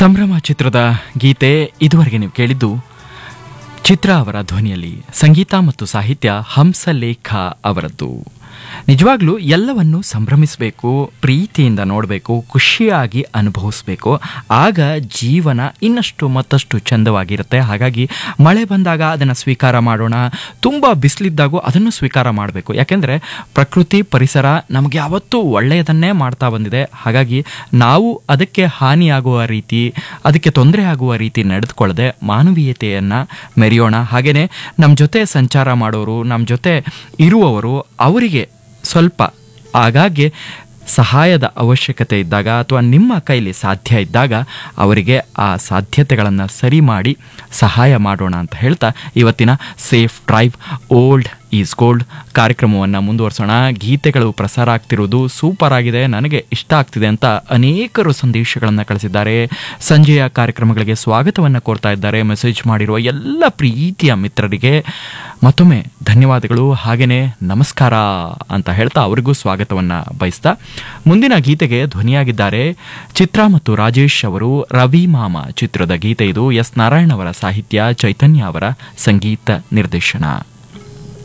ಸಂಭ್ರಮ ಚಿತ್ರದ ಗೀತೆ ಇದುವರೆಗೆ ನೀವು ಕೇಳಿದ್ದು ಚಿತ್ರ ಅವರ ಧ್ವನಿಯಲ್ಲಿ ಸಂಗೀತ ಮತ್ತು ಸಾಹಿತ್ಯ ಹಂಸಲೇಖ ಅವರದ್ದು ನಿಜವಾಗ್ಲೂ ಎಲ್ಲವನ್ನು ಸಂಭ್ರಮಿಸಬೇಕು ಪ್ರೀತಿಯಿಂದ ನೋಡಬೇಕು ಖುಷಿಯಾಗಿ ಅನುಭವಿಸ್ಬೇಕು ಆಗ ಜೀವನ ಇನ್ನಷ್ಟು ಮತ್ತಷ್ಟು ಚಂದವಾಗಿರುತ್ತೆ ಹಾಗಾಗಿ ಮಳೆ ಬಂದಾಗ ಅದನ್ನು ಸ್ವೀಕಾರ ಮಾಡೋಣ ತುಂಬ ಬಿಸಿಲಿದ್ದಾಗೂ ಅದನ್ನು ಸ್ವೀಕಾರ ಮಾಡಬೇಕು ಯಾಕೆಂದರೆ ಪ್ರಕೃತಿ ಪರಿಸರ ನಮಗೆ ಯಾವತ್ತೂ ಒಳ್ಳೆಯದನ್ನೇ ಮಾಡ್ತಾ ಬಂದಿದೆ ಹಾಗಾಗಿ ನಾವು ಅದಕ್ಕೆ ಹಾನಿಯಾಗುವ ರೀತಿ ಅದಕ್ಕೆ ತೊಂದರೆ ಆಗುವ ರೀತಿ ನಡೆದುಕೊಳ್ಳದೆ ಮಾನವೀಯತೆಯನ್ನು ಮೆರೆಯೋಣ ಹಾಗೆಯೇ ನಮ್ಮ ಜೊತೆ ಸಂಚಾರ ಮಾಡೋರು ನಮ್ಮ ಜೊತೆ ಇರುವವರು ಅವರಿಗೆ ಸ್ವಲ್ಪ ಆಗಾಗ್ಗೆ ಸಹಾಯದ ಅವಶ್ಯಕತೆ ಇದ್ದಾಗ ಅಥವಾ ನಿಮ್ಮ ಕೈಲಿ ಸಾಧ್ಯ ಇದ್ದಾಗ ಅವರಿಗೆ ಆ ಸಾಧ್ಯತೆಗಳನ್ನು ಸರಿ ಮಾಡಿ ಸಹಾಯ ಮಾಡೋಣ ಅಂತ ಹೇಳ್ತಾ ಇವತ್ತಿನ safe drive old is gold ಕಾರ್ಯಕ್ರಮವನ್ನು ಮುಂದುವರಿಸೋಣ ಗೀತೆಗಳು ಪ್ರಸಾರ ಆಗ್ತಿರೋದು ಸೂಪರ್ ಆಗಿದೆ ನನಗೆ ಇಷ್ಟ ಆಗ್ತಿದೆ ಅಂತ ಅನೇಕರು ಸಂದೇಶಗಳನ್ನು ಕಳಿಸಿದ್ದಾರೆ ಸಂಜೆಯ ಕಾರ್ಯಕ್ರಮಗಳಿಗೆ ಸ್ವಾಗತವನ್ನು ಕೋರ್ತಾ ಇದ್ದಾರೆ ಮೆಸೇಜ್ ಮಾಡಿರುವ ಎಲ್ಲ ಪ್ರೀತಿಯ ಮಿತ್ರರಿಗೆ ಮತ್ತೊಮ್ಮೆ ಧನ್ಯವಾದಗಳು ಹಾಗೆಯೇ ನಮಸ್ಕಾರ ಅಂತ ಹೇಳ್ತಾ ಅವರಿಗೂ ಸ್ವಾಗತವನ್ನು ಬಯಸ್ತಾ ಮುಂದಿನ ಗೀತೆಗೆ ಧ್ವನಿಯಾಗಿದ್ದಾರೆ ಚಿತ್ರ ಮತ್ತು ರಾಜೇಶ್ ಅವರು ರವಿ ಮಾಮ ಚಿತ್ರದ ಗೀತೆ ಇದು ಎಸ್ ನಾರಾಯಣ್ ಅವರ ಸಾಹಿತ್ಯ ಚೈತನ್ಯ ಅವರ ಸಂಗೀತ ನಿರ್ದೇಶನ